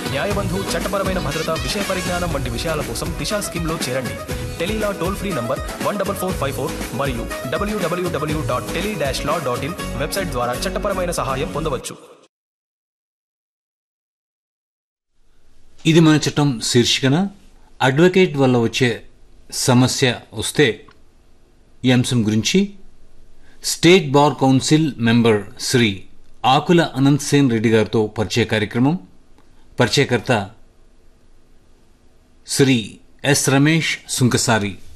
న్యాయబంధు చట్టపరమైన భద్రత విషయ పరిజ్ఞానం వంటి విషయాల కోసం దిశా స్కీమ్లో చేరండి Tele Law toll free number one double four five four మరియు W W W dot tele dash law dot in website ద్వారా చట్టపరమైన సహాయం పొందవచ్చు ఇది మన చట్టం శీర్షికన అడ్వకేట్ వల్ల వచ్చే సమస్య వస్తే ఈ అంశం గురించి state bar council member Shri Akula Anant Sen Reddy గారితో పరిచయ కార్యక్రమం పరిచయకర్త శ్రీ ఎస్ రమేష్ సుంకసారి